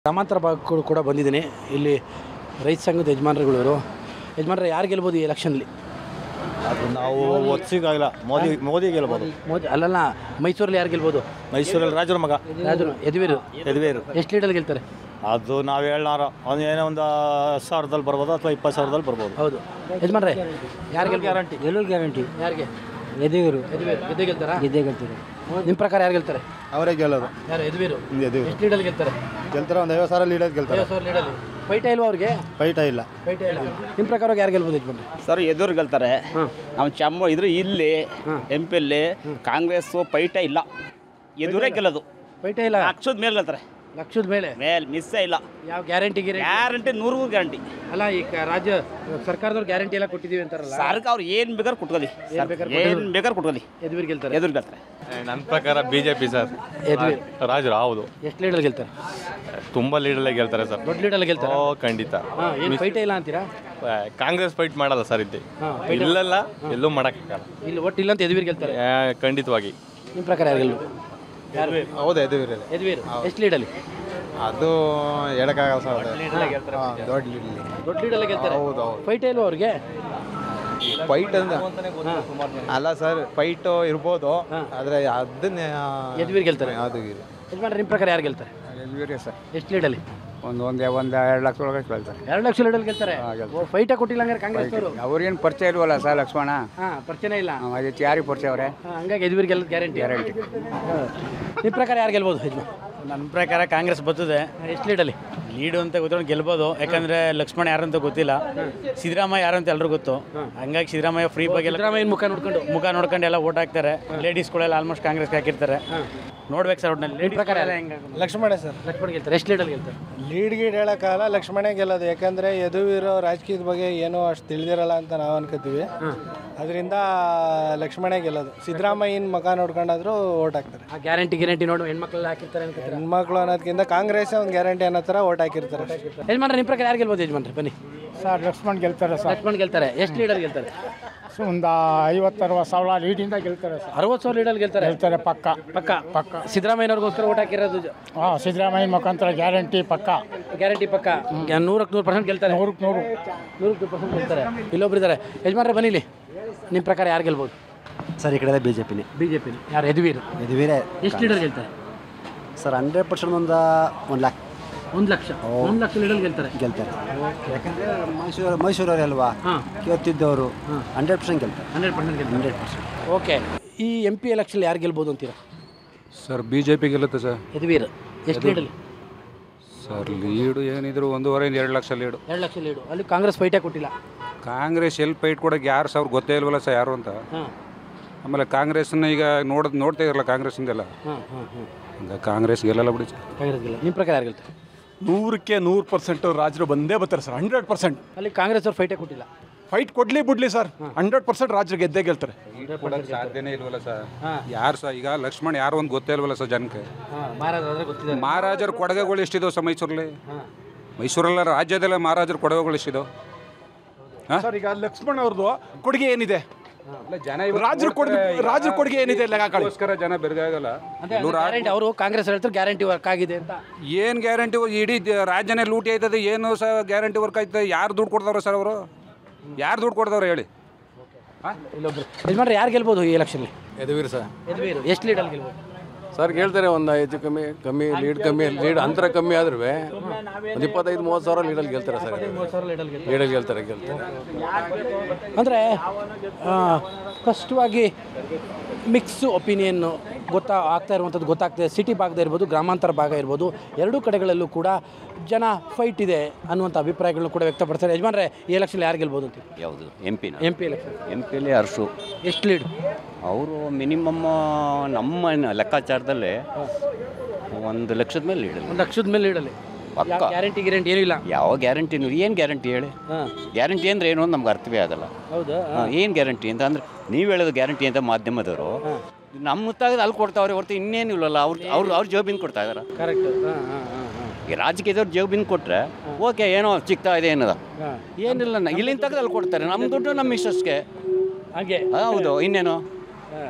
ಗ್ರಾಮಾಂತರ ಭಾಗಕ್ಕೂ ಕೂಡ ಬಂದಿದ್ದೀನಿ ಇಲ್ಲಿ ರೈತ ಸಂಘದ ಯಜಮಾನರುಗಳು ಯಜಮಾನ್ರೆ ಯಾರು ಗೆಲ್ಬೋದು ಈ ಎಲೆಕ್ಷನ್ಲಿ ಅದು ನಾವು ಒತ್ಸಿಗಾಗಿಲ್ಲ ಮೋದಿ ಮೋದಿ ಗೆಲ್ಬೋದು ಮೋದಿ ಅಲ್ಲಲ್ಲ ಮೈಸೂರಲ್ಲಿ ಯಾರು ಗೆಲ್ಬೋದು ಮೈಸೂರಲ್ಲಿ ರಾಜರ ಮಗ ರಾಜು ಯದುವೀರು ಯದುವೀರು ಎಷ್ಟು ಲೀಡಲ್ಲಿ ಗೆಲ್ತಾರೆ ಅದು ನಾವು ಹೇಳ್ನಾರ ಅವ್ನು ಏನೋ ಒಂದು ಹತ್ತು ಸಾವಿರದಲ್ಲಿ ಬರ್ಬೋದು ಅಥವಾ ಇಪ್ಪತ್ತು ಸಾವಿರದಲ್ಲಿ ಬರ್ಬೋದು ಹೌದು ಯಜಮಾನ್ರೆ ಯಾರು ಗೆಲ್ ಗ್ಯಾರಂಟಿ ಗೆಲುವು ಗ್ಯಾರಂಟಿ ಯಾರಿಗೆ ಎದುರು ಯದುವೀರು ಗೆದ್ದೇ ಗೆಲ್ತಾರಾ ಗೆದ್ದೇ ಗೆಲ್ತಾರೆ ನಿಮ್ಮ ಪ್ರಕಾರ ಯಾರು ಗೆಲ್ತಾರೆ ಅವರೇ ಗೆಲ್ಲೋದು ಯಾರು ಯದುವೀರು ಯದುವೀರು. ಎಷ್ಟು ಲೀಡಲ್ಲಿ ಗೆಲ್ತಾರೆ ಗೆಲ್ತಾರೆ ಒಂದು ಐವತ್ತು ಸಾವಿರ ಲೀಡರ್ ಗೆಲ್ತಾರೆ ಐವತ್ತು ಸಾವಿರ ಲೀಡಲ್ಲಿ ಫೈಟ ಇಲ್ವಾ ಅವ್ರಿಗೆ ಫೈಟ ಇಲ್ಲ ಫೈಟ ಇಲ್ಲ ನಿಮ್ಮ ಪ್ರಕಾರ ಯಾರು ಗೆಲ್ಬೋದು ಯಜಮಾನ್ರೆ ಸರ್ ಎದುರು ಗೆಲ್ತಾರೆ ನಮ್ಮ ಚಮ್ಮ ಇದ್ರ ಇಲ್ಲಿ ಎಂ ಪಿಯಲ್ಲಿ ಕಾಂಗ್ರೆಸ್ಸು ಪೈಟ ಇಲ್ಲ ಎದುರೇ ಗೆಲ್ಲೋದು ಫೈಟ ಇಲ್ಲ ಲಕ್ಷದ ಮೇಲೆ ಗೆಲ್ತಾರೆ ಲಕ್ಷದ ಮೇಲೆ ಮೇಲ್ ಮಿಸ್ಸೇ ಇಲ್ಲ ಯಾವ ಗ್ಯಾರಂಟಿ ಗಿರಿ ಗ್ಯಾರಂಟಿ ನೂರು ಗ್ಯಾರಂಟಿ ಅಲ್ಲ ಈ ಕ- ರಾಜ್ಯ ಸರ್ಕಾರದವ್ರು ಗ್ಯಾರಂಟಿ ಎಲ್ಲ ಕೊಟ್ಟಿದ್ದೀವಿ ಅಂತಾರಲ್ಲ ಸರ್ಕಾರ ಅವ್ರು ಏನು ಬೇಕಾದ್ರೆ ಕುಟ್ಕೊಳ್ಳಿ ಬೇಕಾದ್ರೆ ಏನು ಬೇಕಾದ್ರೆ ಕುಟ್ಕೊಳ್ಳಿ ಯದುವೀರ್ ಗೆಲ್ತಾರೆ ಎದುರು ಗೆಲ್ತಾರೆ ನನ್ನ ಪ್ರಕಾರ ಬಿಜೆಪಿ ಸರ್ ಯದುವೀರ್ ರಾಜರು ಹೌದು ಎಷ್ಟು ಲೀಡಲ್ಲಿ ಗೆಲ್ತಾರೆ ತುಂಬಾ ಲೀಡಲ್ಲೇ ಗೆಲ್ತಾರೆ ಸರ್ ದೊಡ್ಡ ಲೀಡಲ್ಲಿ ಗೆಲ್ತಾರೆ ಓ ಖಂಡಿತ ಹಾಂ ಏನು ಫೈಟ ಇಲ್ಲ ಅಂತೀರಾ ಆ, ಕಾಂಗ್ರೆಸ್ ಫೈಟ್ ಮಾಡಲ್ಲ ಸರ್ ಇದ್ದೆ ಹಾಂ ಇಲ್ಲೆಲ್ಲ ಎಲ್ಲೂ ಮಾಡಕ್ಕಾಗಲ್ಲ ಇಲ್ಲಿ ಒಟ್ಟು ಇಲ್ಲ ಅಂತ ಯದುವೀರ್ ಗೆಲ್ತಾರೆ ಆ, ಖಂಡಿತವಾಗಿ ನಿಮ್ಮ ಪ್ರಕಾರ ಯಾರು ಗೆಲ್ಬೋದು ಯಾರು ಹೌದು ಎದುರು ಯದುವೀರ್ ಎಷ್ಟು ಲೀಡಲ್ಲಿ ಅದು ಹೇಳಕ್ಕಾಗಲ್ಲ ಸರ್ ಹಾಂ, ದೊಡ್ಡ ಲೀಡ್ ದೊಡ್ಡ ಲೀಡಲ್ಲಿ ಗೆಲ್ತಾರೆ ಹೌದು ಹೌದು ಫೈಟ ಇಲ್ವಾ ಅವ್ರಿಗೆ ಫೈಟ್ ಅಂತ ಅಲ್ಲ ಸರ್ ಫೈಟ್ ಇರ್ಬೋದು ಆದರೆ ಅದನ್ನೇ ಯದುವೀರ್ ಗೆಲ್ತಾರೆ ಅದು ಯಜಮಾನ್ರೆ ನಿಮ್ಮ ಪ್ರಕಾರ ಯಾರು ಗೆಲ್ತಾರೆ ಸರ್ ಎಷ್ಟು ಲೀಡಲ್ಲಿ ಒಂದು ಒಂದು ಒಂದು ಎರಡು ಲಕ್ಷ ಒಳಗೆ ಕೇಳ್ತಾರೆ ಎರಡು ಲಕ್ಷ ಲೀಡಲ್ಲಿ ಗೆಲ್ತಾರೆ ಓ ಫೈಟ ಕೊಟ್ಟಿಲ್ಲ ಹಂಗಾರೆ ಕಾಂಗ್ರೆಸ್ ಅವರು ಅವ್ರಿಗೇನು ಪರಿಚಯ ಇಲ್ವಲ್ಲ ಸರ್ ಲಕ್ಷ್ಮಣ ಹಾಂ ಪರಿಚಯ ಇಲ್ಲ ಅದಕ್ಕೆ ಯಾರಿಗೆ ಪರಿಚಯ ಅವರೇ ಹಾಂ, ಹಂಗಾಗಿ ಯದುವೀರ್ ಗೆಲ್ಲದ ಗ್ಯಾರಂಟಿ ಗ್ಯಾರಂಟಿ ನಿಮ್ಮ ಪ್ರಕಾರ ಯಾರು ಗೆಲ್ಬೋದು ಯಜಮಾನ್ ನನ್ನ ಪ್ರಕಾರ ಕಾಂಗ್ರೆಸ್ ಬರ್ತದೆ ಎಷ್ಟು ಲೀಡಲ್ಲಿ ಲೀಡು ಅಂತ ಗೊತ್ತಿರೋ ಗೆಲ್ಬೋದು ಯಾಕಂದ್ರೆ ಲಕ್ಷ್ಮಣ ಯಾರು ಅಂತ ಗೊತ್ತಿಲ್ಲ ಸಿದ್ದರಾಮಯ್ಯ ಯಾರು ಅಂತ ಎಲ್ರಿಗೂ ಗೊತ್ತು ಹಂಗಾಗಿ ಸಿದ್ದರಾಮಯ್ಯ ಫ್ರೀ ಬಗ್ಗೆ ಎಲ್ಲ ಸಿದ್ದರಾಮಯ್ಯನ ಮುಖ ನೋಡ್ಕೊಂಡು ಮುಖ ನೋಡ್ಕೊಂಡು ಎಲ್ಲ ಓಟ್ ಹಾಕ್ತಾರೆ ಲೇಡೀಸ್ಗಳೆಲ್ಲ ಆಲ್ಮೋಸ್ಟ್ ಕಾಂಗ್ರೆಸ್ಗೆ ಹಾಕಿರ್ತಾರೆ ನೋಡ್ಬೇಕು ಸರ್ ಒಟ್ಟಿನಲ್ಲಿ ಪ್ರಕಾರ ಯಾರು? ಲಕ್ಷ್ಮಣ ಸರ್ ಲಕ್ಷ್ಮಣ್ ಗೆಲ್ತಾರೆ ಎಷ್ಟು ಲೀಡಲ್ಲಿ ಗೆಲ್ತಾರೆ ಲೀಡ್ ಗೀಡ್ ಹೇಳೋಕ್ಕಾಗಲ್ಲ ಲಕ್ಷ್ಮಣೇ ಗೆಲ್ಲೋದು ಯಾಕಂದರೆ ಯದುವೀರು ರಾಜಕೀಯದ ಬಗ್ಗೆ ಏನೂ ಅಷ್ಟು ತಿಳಿದಿರಲ್ಲ ಅಂತ ನಾವು ಅನ್ಕೋತೀವಿ ಅದರಿಂದ ಲಕ್ಷ್ಮಣೇ ಗೆಲ್ಲೋದು ಸಿದ್ದರಾಮಯ್ಯನ ಮುಖ ನೋಡ್ಕೊಂಡಾದ್ರೂ ಓಟ್ ಹಾಕ್ತಾರೆ ಆ ಗ್ಯಾರಂಟಿ ಗ್ಯಾರಂಟಿ ನೋಡು ಹೆಣ್ಮಕ್ಳೆಲ್ಲ ಹಾಕಿರ್ತಾರೆ ಅನ್ಕೋತೀರ ಹೆಣ್ಮಕ್ಳು ಅನ್ನೋದಕ್ಕಿಂತ ಕಾಂಗ್ರೆಸ್ ಒಂದು ಗ್ಯಾರಂಟಿ ಅನ್ನೋ ಥರ ಓಟ್ ಹಾಕಿರ್ತಾರೆ ಯಜಮಾನ್ರೆ ನಿಮ್ಮ ಪ್ರಕಾರ ಯಾರು ಗೆಲ್ಬೋದು ಯಜಮಾನ್ರೆ ಬನ್ನಿ ಸರ್ ಲಕ್ಷ್ಮಣ್ ಗೆಲ್ತಾರೆ ಲಕ್ಷ್ಮಣ್ ಗೆಲ್ತಾರೆ ಎಷ್ಟು ಲೀಡರ್ ಗೆಲ್ತಾರೆ ಸರ್ ಒಂದು ಐವತ್ತು ಅರವತ್ತು ಸಾವಿರ ಲೀಡಿಂದ ಗೆಲ್ತಾರೆ ಸರ್ ಅರವತ್ತು ಸಾವಿರ ಲೀಡರ್ ಗೆಲ್ತಾರೆ ಗೆಲ್ತಾರೆ ಪಕ್ಕ ಪಕ್ಕ ಪಕ್ಕ ಸಿದ್ದರಾಮಯ್ಯನವ್ರಿಗೋಸ್ಕರ ಓಟ್ ಹಾಕಿರೋದು ಹಾಂ ಸಿದ್ದರಾಮಯ್ಯ ಮುಖಾಂತರ ಗ್ಯಾರಂಟಿ ಪಕ್ಕ ಗ್ಯಾರಂಟಿ ಪಕ್ಕ ನೂರಕ್ಕೆ ನೂರು ಪರ್ಸೆಂಟ್ ಗೆಲ್ತಾರೆ ನೂರಕ್ಕೆ ನೂರು ನೂರಕ್ಕೆ ನೂರು ಪರ್ಸೆಂಟ್ ಗೆಲ್ತಾರೆ ಇಲ್ಲೊಬ್ರು ಇದ್ದಾರೆ ಯಜಮಾನ್ರೆ ಬನ್ನಿ ಇಲ್ಲಿ ನಿಮ್ಮ ಪ್ರಕಾರ ಯಾರು ಗೆಲ್ಬೋದು ಸರ್ ಈ ಕಡೆ ಬಿ ಜೆ ಪಿನೇ ಬಿ ಜೆ ಪಿ ಯಾರು ಯದುವೀರ್ ಯದುವೀರೇ ಎಷ್ಟು ಲೀಡರ್ ಗೆಲ್ತಾರೆ ಸರ್ ಹಂಡ್ರೆಡ್ ಪರ್ಸೆಂಟ್ ಒಂದು ಒಂದು ಲ್ಯಾಕ್ ಒಂದು ಲಕ್ಷ ಒಂದು ಲಕ್ಷ ಲೀಡರ್ ಗೆಲ್ತಾರೆ ಗೆಲ್ತಾರೆ ಯಾಕಂದರೆ ಮೈಸೂರು ಮೈಸೂರವ್ರು ಅಲ್ವಾ ಹಾಂ ಕೇಳ್ತಿದ್ದವರು ಹಂಡ್ರೆಡ್ ಪರ್ಸೆಂಟ್ ಗೆಲ್ತಾರೆ ಹಂಡ್ರೆಡ್ ಪರ್ಸೆಂಟ್ ಗೆಲ್ತಾರೆ ಹಂಡ್ರೆಡ್ ಪರ್ಸೆಂಟ್ ಓಕೆ ಈ ಎಂ ಪಿ ಎಲೆಕ್ಷನ್ ಯಾರು ಗೆಲ್ಬೋದು ಅಂತೀರಾ ಸರ್ ಬಿ ಜೆ ಪಿ ಗೆಲ್ಲುತ್ತೆ ಸರ್ ಯದುವೀರ್ ಎಷ್ಟು ಲೀಡಲ್ಲಿ ಸರ್ ಲೀಡು ಏನಿದ್ರು ಒಂದೂವರೆಯಿಂದ ಎರಡು ಲಕ್ಷ ಲೀಡು ಎರಡು ಲಕ್ಷ ಲೀಡು ಅಲ್ಲಿ ಕಾಂಗ್ರೆಸ್ ಫೈಟೇ ಕೊಟ್ಟಿಲ್ಲ ಕಾಂಗ್ರೆಸ್ ಎಲ್ಲಿ ಫೈಟ್ ಕೊಡೋಕೆ ಯಾರು ಸಾವಿರ ಗೊತ್ತೇ ಇಲ್ವಲ್ಲ ಸರ್ ಯಾರು ಅಂತ ಹಾಂ ಆಮೇಲೆ ಕಾಂಗ್ರೆಸ್ನ ಈಗ ನೋಡೋದು ನೋಡ್ತಾ ಇರಲ್ಲ ಕಾಂಗ್ರೆಸ್ಸಿಂದೆಲ್ಲ ಹಾಂ ಹಾಂ ಹಾಂ ಹಂಗಾಗಿ ಕಾಂಗ್ರೆಸ್ ಗೆಲ್ಲಲ್ಲ ಬಿಡಿ ಸರ್ ಕಾಂಗ್ರೆಸ್ ಗೆಲ್ಲ ನಿಮ್ಮ ಪ್ರಕಾರ ಯಾರು ಗೆಲ್ತಾರೆ ನೂರಕ್ಕೆ ನೂರು ಪರ್ಸೆಂಟ್ ರಾಜರು ಬಂದೇ ಬರ್ತಾರೆ ಸರ್ ಹಂಡ್ರೆಡ್ ಪರ್ಸೆಂಟ್ ಅಲ್ಲಿ ಕಾಂಗ್ರೆಸ್ ಅವ್ರು ಫೈಟೇ ಕೊಟ್ಟಿಲ್ಲ ಫೈಟ್ ಕೊಡ್ಲಿ ಬಿಡ್ಲಿ ಸರ್ ಹಂಡ್ರೆಡ್ ಪರ್ಸೆಂಟ್ ರಾಜರು ಗೆದ್ದೇ ಗೆಲ್ತಾರೆ ಕೊಡೋಕೆ ಸಾಧ್ಯನೇ ಇಲ್ವಲ್ಲ ಸರ್ ಯಾರು ಸರ್ ಈಗ ಲಕ್ಷ್ಮಣ್ ಯಾರು ಒಂದು ಗೊತ್ತೇ ಇಲ್ವಲ್ಲ ಸರ್ ಜನಕ್ಕೆ ಹಾಂ ಮಹಾರಾಜ ಆದರೆ ಗೊತ್ತಿದೆ ಮಹಾರಾಜರ ಕೊಡುಗೆಗಳು ಎಷ್ಟಿದಾವೆ ಸರ್ ಮೈಸೂರಲ್ಲಿ ಮೈಸೂರಲ್ಲ ರಾಜ್ಯದಲ್ಲ ಮಹಾರಾಜರ ಕೊಡುಗೆಗಳು ಎಷ್ಟಿದಾವೆ ಸರ್ ಈಗ ಲಕ್ಷ್ಮಣ್ ಅವ್ರದ್ದು ಕೊಡುಗೆ ಏನಿದೆ ಜನ ರಾಜರ ಕೊಡುಗೆ ರಾಜರ ಕೊಡುಗೆ ಏನಿದೆ ಲೆಕ್ಕ ಹಾಕೊಳ್ಳಿ ಅದಕ್ಕೋಸ್ಕರ ಜನ ಬೆರಗಾಗಲ್ಲ ಗ್ಯಾರಂಟಿ ಅವರು ಕಾಂಗ್ರೆಸ್ ಹೇಳ್ತಾರೆ ಗ್ಯಾರಂಟಿ ವರ್ಕ್ ಆಗಿದೆ ಅಂತ ಏನು ಗ್ಯಾರಂಟಿ ಇಡೀ ದ- ರಾಜ್ಯನೇ ಲೂಟಿ ಆಯ್ತದೆ ಏನು ಸಹ ಗ್ಯಾರಂಟಿ ವರ್ಕ್ ಆಯ್ತದೆ ಯಾರು ದುಡ್ಡು ಕೊಡ್ತಾವ್ರೆ ಸರ್ ಅವರು ಯಾರು ದುಡ್ಡು ಕೊಡ್ತಾವ್ರೆ ಹೇಳಿ ಇಲ್ಲೊಬ್ರು ಯಜಮಾನ್ರೆ ಯಾರು ಗೆಲ್ಬೋದು ಈ ಎಲೆಕ್ಷನ್ಲಿ ಯದುವೀರ್ ಸರ್ ಯದುವೀರ್ ಎಷ್ಟು ಲೀಡಲ್ಲಿ ಗೆಲ್ಬೋದು ಸರ್ ಹೇಳ್ತಾರೆ ಒಂದು ಹೆಚ್ಚು ಕಮ್ಮಿ ಕಮ್ಮಿ ಲೀಡ್ ಕಮ್ಮಿ ಲೀಡ್ ಅಂತರ ಕಮ್ಮಿ ಆದ್ರೂ ಒಂದು ಇಪ್ಪತ್ತೈದು ಮೂವತ್ತು ಸಾವಿರ ಲೀಡಲ್ಲಿ ಗೆಲ್ತಾರೆ ಸರ್ ಲೀಡಲ್ಲಿ ಗೆಲ್ತಾರೆ ಗೆಲ್ತಾರೆ ಅಂದರೆ ಸ್ಪಷ್ಟವಾಗಿ ಮಿಕ್ಸ್ ಒಪಿನಿಯನ್ನು ಗೊತ್ತಾ ಆಗ್ತಾ ಇರುವಂಥದ್ದು ಗೊತ್ತಾಗ್ತದೆ ಸಿಟಿ ಭಾಗದ ಇರ್ಬೋದು ಗ್ರಾಮಾಂತರ ಭಾಗ ಇರ್ಬೋದು ಎರಡೂ ಕಡೆಗಳಲ್ಲೂ ಕೂಡ ಜನ ಫೈಟ್ ಇದೆ ಅನ್ನುವಂಥ ಅಭಿಪ್ರಾಯಗಳನ್ನು ಕೂಡ ವ್ಯಕ್ತಪಡ್ತಾರೆ ಯಜಮಾನ್ರೆ ಈ ಎಲೆಕ್ಷನ್ ಯಾರು ಗೆಲ್ಬೋದು ಅಂತ ಯಾವುದು ಎಂ ಪಿನ ಎಂ ಪಿ ಎಲೆಕ್ಷನ್ ಎಂ ಪಿಲಿ ಅರ್ಶು ಎಷ್ಟು ಲೀಡ್ ಅವರು ಮಿನಿಮಮ್ ನಮ್ಮ ಲೆಕ್ಕಾಚಾರದಲ್ಲಿ ಒಂದು ಲಕ್ಷದ ಮೇಲೆ ಲೀಡ್ ಒಂದು ಲಕ್ಷದ ಮೇಲೆ ಲೀಡಲ್ಲಿ ಪಕ್ಕ ಗ್ಯಾರಂಟಿ ಗ್ಯಾರಂಟಿ ಏನೂ ಇಲ್ಲ ಯಾವ ಗ್ಯಾರಂಟಿನೂ ಏನು ಗ್ಯಾರಂಟಿ ಹೇಳಿ ಹಾಂ ಗ್ಯಾರಂಟಿ ಅಂದ್ರೆ ಏನು ಅಂತ ನಮ್ಗೆ ಅರ್ಥವೇ ಆಗಲ್ಲ ಹೌದಾ ಏನು ಗ್ಯಾರಂಟಿ ಅಂತ ಅಂದ್ರೆ ನೀವು ಹೇಳೋದು ಗ್ಯಾರಂಟಿ ಅಂತ ಮಾಧ್ಯಮದವರು ನಮ್ಮ ಮುತ್ತಾಗದು ಅಲ್ಲಿ ಕೊಡ್ತಾವ್ರೆ ಹೊರತು ಇನ್ನೇನು ಇಲ್ಲಲ್ಲ ಅವ್ರು ಅವ್ರು ಅವ್ರ ಜೋಬಿನ ಕೊಡ್ತಾ ಇದಾರೆ ಕರೆಕ್ಟ್ ಹಾಂ ಹಾಂ ಹಾಂ ಹಾಂ ಈ ರಾಜಕೀಯದವ್ರು ಜೋಬಿನ ಕೊಟ್ಟರೆ ಓಕೆ ಏನೋ ಸಿಗ್ತಾ ಇದೆ ಏನದ ಹಾಂ ಏನಿಲ್ಲ ನ- ಇಲ್ಲಿಂದ ತೆಗೆದು ಅಲ್ಲಿ ಕೊಡ್ತಾರೆ ನಮ್ಮ ದುಡ್ಡು ನಮ್ಮ ಮಿಸ್ಸಸ್ಗೆ ಹಾಗೆ ಹೌದು ಇನ್ನೇನು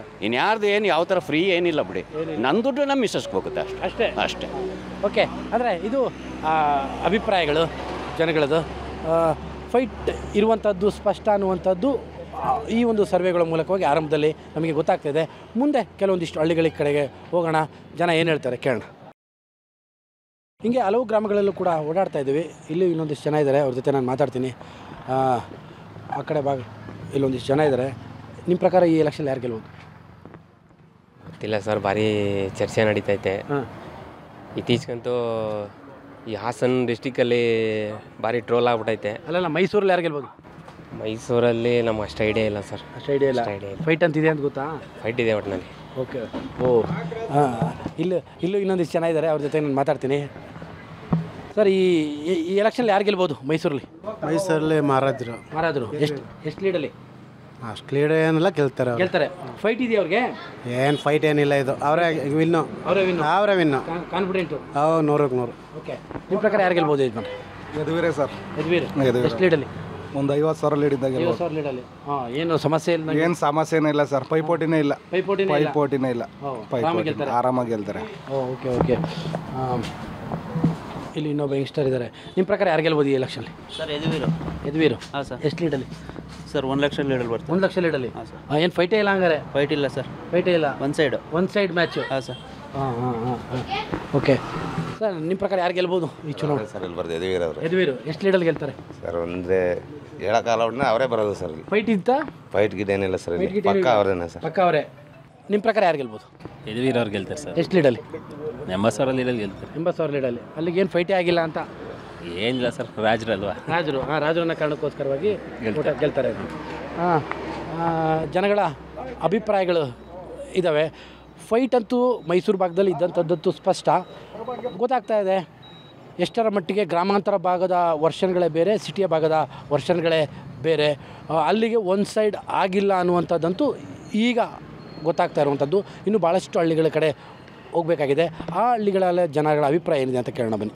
ಇನ್ಯಾರ್ದು ಏನು ಯಾವ ಥರ ಫ್ರೀ ಏನಿಲ್ಲ ಬಿಡಿ ನನ್ನ ದುಡ್ಡು ನಮ್ಮ ಮಿಸ್ಸಸ್ಗೆ ಹೋಗುತ್ತೆ ಅಷ್ಟೇ ಅಷ್ಟೇ ಅಷ್ಟೇ ಓಕೆ ಅಂದರೆ ಇದು ಆ, ಅಭಿಪ್ರಾಯಗಳು ಜನಗಳದು ಫೈಟ್ ಇರುವಂಥದ್ದು ಸ್ಪಷ್ಟ ಅನ್ನುವಂಥದ್ದು ಆ, ಈ ಒಂದು ಸರ್ವೆಗಳ ಮೂಲಕವಾಗಿ ಆರಂಭದಲ್ಲಿ ನಮಗೆ ಗೊತ್ತಾಗ್ತಿದೆ ಮುಂದೆ ಕೆಲವೊಂದಿಷ್ಟು ಹಳ್ಳಿಗಳ ಕಡೆಗೆ ಹೋಗೋಣ ಜನ ಏನು ಹೇಳ್ತಾರೆ ಕೇಳೋಣ ಹಿಂಗೆ ಹಲವು ಗ್ರಾಮಗಳಲ್ಲೂ ಕೂಡ ಓಡಾಡ್ತಾ ಇದ್ದೀವಿ ಇಲ್ಲೂ ಇನ್ನೊಂದಿಷ್ಟು ಜನ ಇದ್ದಾರೆ ಅವ್ರ ಜೊತೆ ನಾನು ಮಾತಾಡ್ತೀನಿ ಆ, ಆ ಕಡೆ ಭಾಗ ಇಲ್ಲೊಂದಿಷ್ಟು ಜನ ಇದ್ದಾರೆ ನಿಮ್ಮ ಪ್ರಕಾರ ಈ ಎಲೆಕ್ಷನ್ ಯಾರು ಗೆಲ್ಬೋದು ಗೊತ್ತಿಲ್ಲ ಸರ್ ಭಾರಿ ಚರ್ಚೆ ನಡೀತೈತೆ ಹಾಂ ಇತ್ತೀಚೆಗಂತೂ ಈ ಹಾಸನ ಡಿಸ್ಟಿಕಲ್ಲಿ ಭಾರಿ ಟ್ರೋಲ್ ಆಗ್ಬಿಟ್ಟೈತೆ ಅಲ್ಲಲ್ಲ ಮೈಸೂರಲ್ಲಿ ಯಾರು ಗೆಲ್ಬೋದು ಮೈಸೂರಲ್ಲಿ ನಮ್ಗೆ ಅಷ್ಟು ಐಡಿಯಾ ಇಲ್ಲ ಸರ್ ಅಷ್ಟು ಐಡಿಯಾ ಇಲ್ಲ ಅಷ್ಟು ಐಡಿಯಾ ಇಲ್ಲ ಫೈಟ್ ಅಂತಿದೆ ಅಂತ ಗೊತ್ತಾ ಫೈಟ್ ಇದೆ ಒಟ್ಟಿನಲ್ಲಿ ಓಕೆ ಓ ಹಾಂ ಇಲ್ಲೂ ಇಲ್ಲೂ ಇನ್ನೊಂದಿಷ್ಟು ಜನ ಇದ್ದಾರೆ ಅವ್ರ ಜೊತೆ ನಾನು ಮಾತಾಡ್ತೀನಿ ಸರ್ ಈ ಈ- ಈ ಎಲೆಕ್ಷನ್ ಯಾರು ಗೆಲ್ಬೋದು ಮೈಸೂರಲ್ಲಿ ಮೈಸೂರಲ್ಲಿ ಮಾರಾದ್ರು ಮಾರಾದ್ರು ಎಷ್ಟು ಎಷ್ಟು ಲೀಡಲ್ಲಿ ಅಷ್ಟು ಲೀಡ್ ಏನಿಲ್ಲ ಗೆಲ್ತಾರೆ ಅವ್ರು ಗೆಲ್ತಾರೆ ಫೈಟ್ ಇದೆಯಾ ಅವ್ರಿಗೆ ಏನು ಫೈಟ್ ಏನಿಲ್ಲ ಇದು ಅವರೇ ವಿನ್ನು ಅವರೇ ವಿನ್ ಅವರೇ ವಿನ್ನು ಕಾನ್ಫಿಡೆಂಟು ಅವು ನೂರಕ್ಕೆ ನೂರು ಓಕೆ ನಿಮ್ಮ ಪ್ರಕಾರ ಯಾರು ಗೆಲ್ಬೋದು ಯಜಮಾನ್ ಯದುವೀರೇ ಸರ್ ಯದುವೀರ್ ಯದುವೀರ್. ಎಷ್ಟು ಲೀಡಲ್ಲಿ ಒಂದು ಐವತ್ತು ಸಾವಿರ ಲೀಡಿದ್ದಾಗ ಐವತ್ತು ಸಾವಿರ ಲೀಡಲ್ಲಿ ಹಾಂ ಏನು ಸಮಸ್ಯೆ ಇಲ್ಲ ಏನು ಸಮಸ್ಯೆನೇ ಇಲ್ಲ ಸರ್ ಪೈಪೋಟಿನೇ ಇಲ್ಲ ಪೈಪೋಟಿನೇ ಇಲ್ಲ ಪೈಪೋಟಿನೇ ಇಲ್ಲ ಓ, ಆರಾಮಾಗಿ ಪೈಪೋಟಿ ಗೆಲ್ತಾರೆ. ಆರಾಮಾಗಿ ಗೆಲ್ತಾರೆ ಓ ಓಕೆ ಓಕೆ ಇಲ್ಲಿ ಇನ್ನೊಬ್ಬ ಯಂಗ್ಸ್ಟರ್ ಇದ್ದಾರೆ ನಿಮ್ಮ ಪ್ರಕಾರ ಯಾರು ಗೆಲ್ಬೋದು ಈ ಎಲೆಕ್ಷನ್ಲಿ ಸರ್ ಯದುವೀರು ಯದುವೀರು ಹಾಂ ಸರ್ ಎಷ್ಟು ಲೀಡಲ್ಲಿ ಸರ್ ಒಂದು ಲಕ್ಷ ಲೀಡಲ್ಲಿ ಬರ್ತದೆ ಒಂದು ಲಕ್ಷ ಲೀಡಲ್ಲಿ ಏನು ಫೈಟೇ ಇಲ್ಲ ಹಂಗಾರೆ ಫೈಟ್ ಇಲ್ಲ ಸರ್ ಫೈಟೇ ಇಲ್ಲ ಒಂದು ಸೈಡು ಒನ್ ಸೈಡ್ ಮ್ಯಾಚು ಹಾಂ ಸರ್ ಹಾಂ ಹಾಂ ಹಾಂ ಹಾಂ ಓಕೆ ಸರ್ ನಿಮ್ಮ ಪ್ರಕಾರ ಯಾರು ಗೆಲ್ಬೋದು ಈ ಚುನಾವಣೆ ಸರ್ ಇಲ್ಲಿ ಬರ್ದು ಯದುವೀರ್ ಅವರು ಯದುವೀರು ಎಷ್ಟು ಲೀಡಲ್ಲಿ ಗೆಲ್ತಾರೆ ಸರ್ ಅಂದರೆ ಹೇಳೋಕ್ಕಾಗಲ್ಲ ಒಡನೆ ಅವರೇ ಬರೋದು ಸರ್ ಇಲ್ಲಿ ಫೈಟ್ ಇತ್ತಾ ಫೈಟ್ ಗಿಟ್ ಏನಿಲ್ಲ ಸರ್ ಫೈಟ್ ಇಲ್ಲಿ ಗಿಟ್ ಪಕ್ಕ ಅವರೇನೆ ಸರ್ ಪಕ್ಕ ಅವರೇ ನಿಮ್ಮ ಪ್ರಕಾರ ಯಾರು ಗೆಲ್ಬೋದು ಯದುವೀರ್ ಅವ್ರು ಗೆಲ್ತಾರೆ ಸರ್ ಎಷ್ಟು ಲೀಡಲ್ಲಿ ಎಂಬತ್ತು ಸಾವಿರ ಲೀಡಲ್ಲಿ ಗೆಲ್ತಾರೆ ಎಂಬತ್ತು ಸಾವಿರ ಲೀಡಲ್ಲಿ ಅಲ್ಲಿಗೆ ಏನು ಫೈಟೇ ಆಗಿಲ್ಲ ಅಂತ ಏನಿಲ್ಲ ಸರ್ ರಾಜರಲ್ವಾ ರಾಜರು ಹಾಂ ರಾಜರು ಅನ್ನೋ ಕಾರಣಕ್ಕೋಸ್ಕರವಾಗಿ ಊಟ ಗೆಲ್ತಾರೆ ಹಾಂ ಜನಗಳ ಅಭಿಪ್ರಾಯಗಳು ಇದ್ದಾವೆ ಫೈಟ್ ಅಂತೂ ಮೈಸೂರು ಭಾಗದಲ್ಲಿ ಇದ್ದಂಥದ್ದಂತೂ ಸ್ಪಷ್ಟ ಗೊತ್ತಾಗ್ತಾ ಇದೆ ಎಷ್ಟರ ಮಟ್ಟಿಗೆ ಗ್ರಾಮಾಂತರ ಭಾಗದ ವರ್ಷನ್ಗಳೇ ಬೇರೆ ಸಿಟಿಯ ಭಾಗದ ವರ್ಷನ್ಗಳೇ ಬೇರೆ ಆ, ಅಲ್ಲಿಗೆ ಒಂದು ಸೈಡ್ ಆಗಿಲ್ಲ ಅನ್ನುವಂಥದ್ದಂತೂ ಈಗ ಗೊತ್ತಾಗ್ತಾ ಇರುವಂಥದ್ದು ಇನ್ನು ಭಾಳಷ್ಟು ಹಳ್ಳಿಗಳ ಕಡೆ ಹೋಗಬೇಕಾಗಿದೆ ಆ ಹಳ್ಳಿಗಳ ಜನಗಳ ಅಭಿಪ್ರಾಯ ಏನಿದೆ ಅಂತ ಕೇಳೋಣ ಬನ್ನಿ